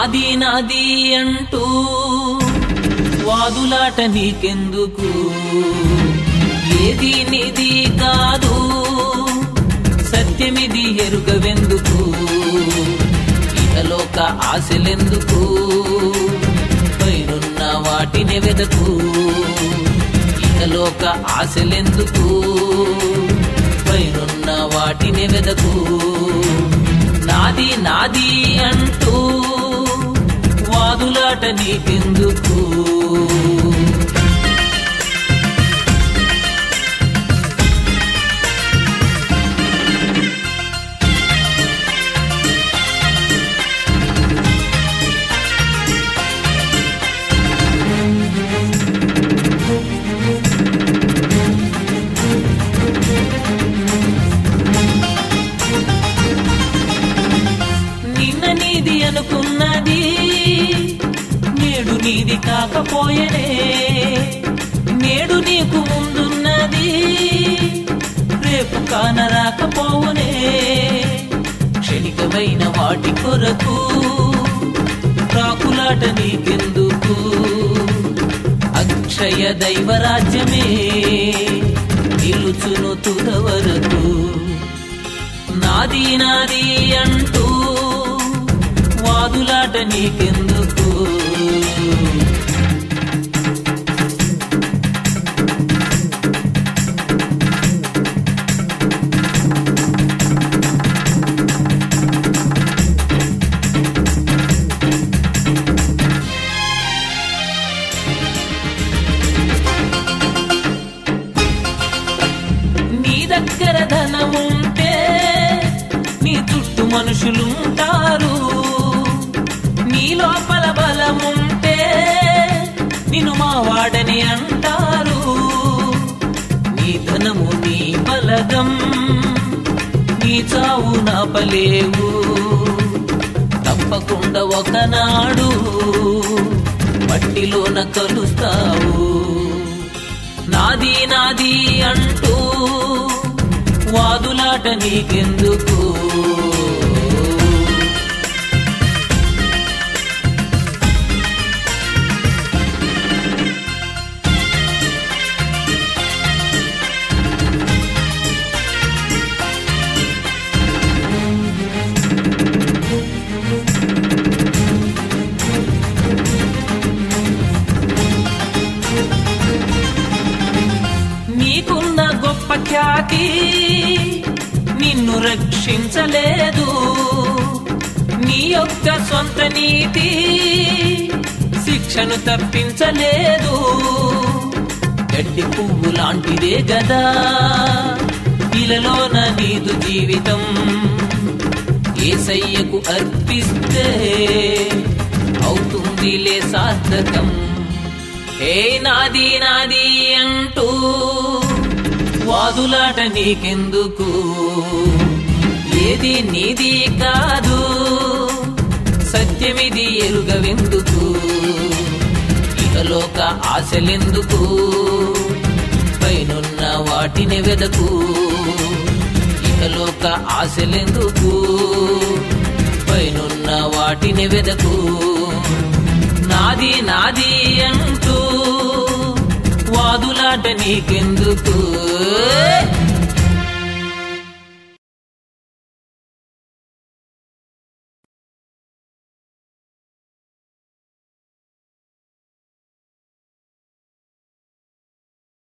నాది నాది అంటూ వాదులాట నీకెందుకు ఏది నీది కాదు సత్యమిది ఎరుగవెందుకు ఇహలోక ఆశలెందుకు పైనున్న వాటిని వెదకు ఇహలోక ఆశలెందుకు పైనున్న వాటిని వెదకు నాది నాది అంటూ వాదులాట నీకెందుకు నిన్న నీది అనుకున్నది నేడు నీది కాకపోయేనే నేడు నీకు ముందున్నది రేపు కానరాకపోవునే క్షణికమైన వాటి కొరకు ప్రాకులాట నీకెందుకు అక్షయ దైవరాజ్యమే నిలుచును తుద వరకు నాది నాది అంటూ వాదులాట నీకెందుకు నీ దగ్గర ధనముంటే నీ చుట్టూ మనుషులుంటారు నీ లోపల బలముంటే నిన్ను మా వాడని అంటారు నీ ధనము నీ బలగం నీ చావు నాపలేవు తప్పకుండా ఒకనాడు మట్టిలోన కలుస్తావు నాది నాది అంటూ వాదులాట నీకెందుకు నీకున్న గొప్ప ఖ్యాతి నిన్ను రక్షించలేదు నీ యొక్క సొంత నీతి శిక్షను తప్పించలేదు గడ్డి పువ్వు లాంటిదే గదా ఇలలోన నీదు జీవితం ఏసయ్యకు అర్పిస్తే అవుతుందిలే సార్థకం ఏ నాది నాది అంటూ వాదులాట నీకెందుకు ఏది నీది కాదు సత్యమిది ఎరుగవెందుకు ఇహలోక ఆశలెందుకు పైనున్న వాటిని వెదకు ఇహలోక ఆశలెందుకు పైనున్న వాటిని వెదకు నాది నాది అంటూ వాదులాట నీకెందుకు